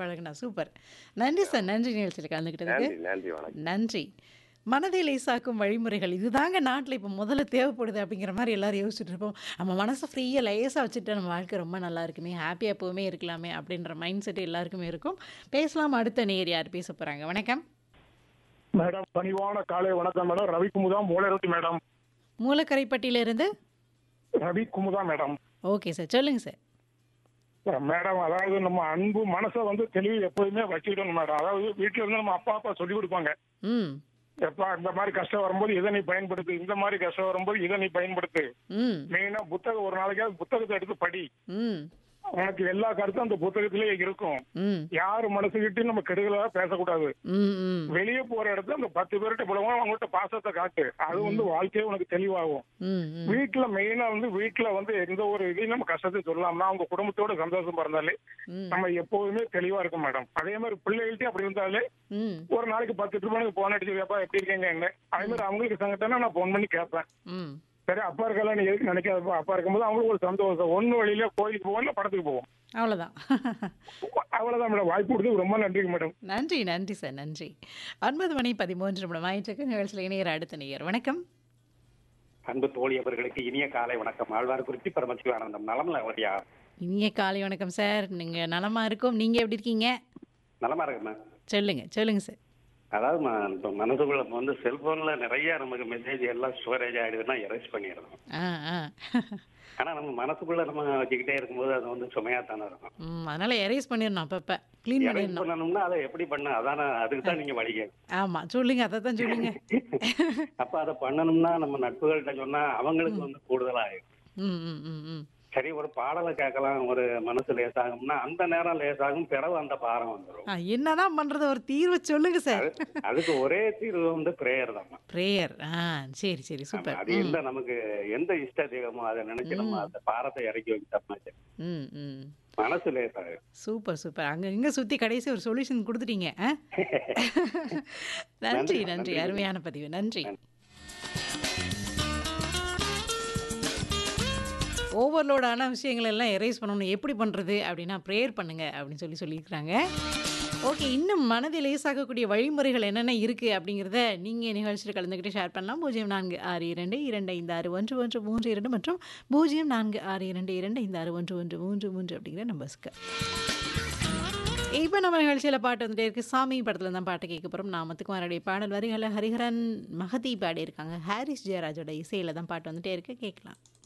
பழகுனா super நன்றி sir நன்றி நிகழ்ச்சியில் கலந்துக்கிட்டதுக்கு நன்றி நன்றி வணக்கம் நன்றி மனதை லேசாக்கும் வழிமுறைகள் இதுதாங்க நாட்டில் இப்போ முதல்ல தேவைப்படுது அப்படிங்கிற மாதிரி எல்லாரும் யோசிச்சுட்டு இருப்போம் நம்ம மனசை ஃப்ரீயாக லேசாக வச்சுட்டு நம்ம வாழ்க்கை ரொம்ப நல்லா இருக்குமே ஹாப்பியாக எப்போவுமே இருக்கலாமே அப்படின்ற மைண்ட் செட் எல்லாருக்குமே இருக்கும் பேசலாம் அடுத்த நேர் யார் பேச போகிறாங்க வணக்கம் மேடம் பணிவான காலை வணக்கம் மேடம் ரவி குமுதா மூலரத்தி மேடம் மூலக்கரைப்பட்டியிலிருந்து Ravi Kumudha madam okay sir சொல்லுங்கள் சார் மேடம் அதாவது நம்ம அன்பு மனசை வந்து தெளிவு எப்போதுமே வச்சுக்கிடணும் மேடம் அதாவது வீட்டுல இருந்து நம்ம அப்பா அப்பா சொல்லி கொடுப்பாங்க ம் எப்பா இந்த மாதிரி கஷ்டம் வரும்போது இதை நீ பயன்படுத்து இந்த மாதிரி கஷ்டம் வரும்போது இதை நீ பயன்படுத்து ம் மெயினா புத்தகம் ஒரு நாளைக்காவது புத்தகத்தை எடுத்து படி ம் உனக்கு எல்லா கருத்தும் அந்த புத்தகத்திலே இருக்கும் ம் யார் மனசுகிட்டையும் நம்ம கெடுதலா பேசக்கூடாது ம் ம் வெளியே போற இடத்துல அந்த பத்து பேர்கிட்ட போலவும் அவங்ககிட்ட பாசத்தை காட்டு அது வந்து வாழ்க்கையே உனக்கு தெளிவாகும் ம் ம் வீட்டுல மெயினா வந்து வீட்டுல வந்து எந்த ஒரு இதையும் நம்ம கஷ்டத்தை சொல்லலாம்னா அவங்க குடும்பத்தோட சந்தோஷமா இருந்தாலே ம் நம்ம எப்போதுமே தெளிவா இருக்கும் மேடம் அதே மாதிரி பிள்ளைகள்ட்டே அப்படி இருந்தாலே ம் ஒரு நாளைக்கு பத்து ட்ரிப் போன் அடிச்சு அப்பா எப்படி இருக்கீங்க என்ன அதே மாதிரி அவங்களுக்கு சங்கட்டனா நான் போன் பண்ணி கேட்பேன் ம் சரி அப்பா இருக்கலாம் நீ எதுக்கு நினைக்காதப்பா அப்பா இருக்கும்போது அவங்களுக்கு ஒரு சந்தோஷம் ஒண்ணு வழியில கோயிலுக்கு போவோம் இல்ல படத்துக்கு போவோம் அவ்வளோதான் அவ்வளவுதான் மேடம் வாய்ப்பு கொடுத்து ரொம்ப நன்றிங்க மேடம் நன்றி நன்றி சார் நன்றி ஒன்பது மணி பதிமூன்று நிமிடம் ஆயிற்றுக்கு நிகழ்ச்சியில் இணையர் அடுத்த நேயர் வணக்கம் அன்பு தோழி அவர்களுக்கு இனிய காலை வணக்கம் ஆழ்வார் குறிச்சி பரமசிவானந்தம் நலம்ல அவரியா இனிய காலை வணக்கம் சார் நீங்கள் நலமா இருக்கோம் நீங்கள் எப்படி இருக்கீங்க நலமா இருக்குமா சொல்லுங்க சொல்லுங்க சார் அதாவது ம- இப்ப மனசுக்குள்ள இப்ப வந்து செல்போன்ல நிறைய நமக்கு மெசேஜ் எல்லாம் ஸ்டோரேஜ் ஆயிடுதுன்னா எரேஸ் பண்ணிடுறோம் ஆ ஆ ஆனா நம்ம மனசுக்குள்ள நம்ம வச்சுக்கிட்டே இருக்கும்போது அது வந்து சுமையா தானே இருக்கும் ம் அதனால் எரேஸ் பண்ணிடணும் அப்பப்போ க்ளீன் எரேஸ் பண்ணிடணும் பண்ணணும்னா அதை எப்படி பண்ண அதான அதுக்கு தான் நீங்க வழிக ஆமாம் சொல்லுங்க அதை தான் சொல்லுங்க அப்ப அதை பண்ணணும்னா நம்ம நட்புகள்கிட்ட சொன்னா அவங்களுக்கு வந்து கூடுதலாகும் ம் ம் ம் ம் சரி ஒரு பாடலை கேட்கலாம் ஒரு மனசு லேசாகும்னா அந்த நேரம் லேசாகும் பிறகு அந்த பாரம் வந்துடும் ஆ என்னதான் பண்ணுறது ஒரு தீர்வை சொல்லுங்க சார் அதுக்கு ஒரே தீர்வு வந்து பிரேயர் தான் ப்ரேயர் ஆ சரி சரி ஆமா, சூப்பர் அது எந்த நமக்கு எந்த இஷ்ட தெய்வமோ அதை நினைச்சு நம்ம அந்த பாரத்தை இறக்கி வச்சோம்னா சரி. ம் ம் மனசு லேசாக சூப்பர் சூப்பர் அங்கே இங்கே சுற்றி கடைசி ஒரு சொல்யூஷன் கொடுத்துட்டீங்க ஆ நன்றி நன்றி, நன்றி நன்றி. அருமையான பதிவு நன்றி ஓவர்லோடான விஷயங்கள் எல்லாம் எரேஸ் பண்ணணும் எப்படி பண்ணுறது அப்படின்னா ப்ரேயர் பண்ணுங்க அப்படின்னு சொல்லி சொல்லியிருக்கிறாங்க ஓகே இன்னும் மனதை லேசாக்கக்கூடிய வழிமுறைகள் என்னென்ன இருக்குது அப்படிங்கிறத நீங்கள் நிகழ்ச்சியில் கலந்துக்கிட்டு ஷேர் பண்ணலாம் பூஜ்ஜியம் நான்கு ஆறு இரண்டு இரண்டு ஐந்து ஆறு ஒன்று ஒன்று மூன்று இரண்டு மற்றும் பூஜ்ஜியம் நான்கு ஆறு இரண்டு இரண்டு ஐந்து ஆறு ஒன்று ஒன்று மூன்று மூன்று அப்படிங்கிற நம்பர்ஸ்க்கு இப்போ நம்ம நிகழ்ச்சியில் பாட்டு வந்துட்டே இருக்கு சாமி படத்தில் தான் பாட்டு கேட்க போகிறோம் நாமத்துக்குமாரோடைய பாடல் வரிகளை ஹரிஹரன் மகதி பாடியிருக்காங்க ஹாரிஸ் ஜெயராஜோட இசையில் தான் பாட்டு வந்துட்டே இருக்கு கேட்கலாம்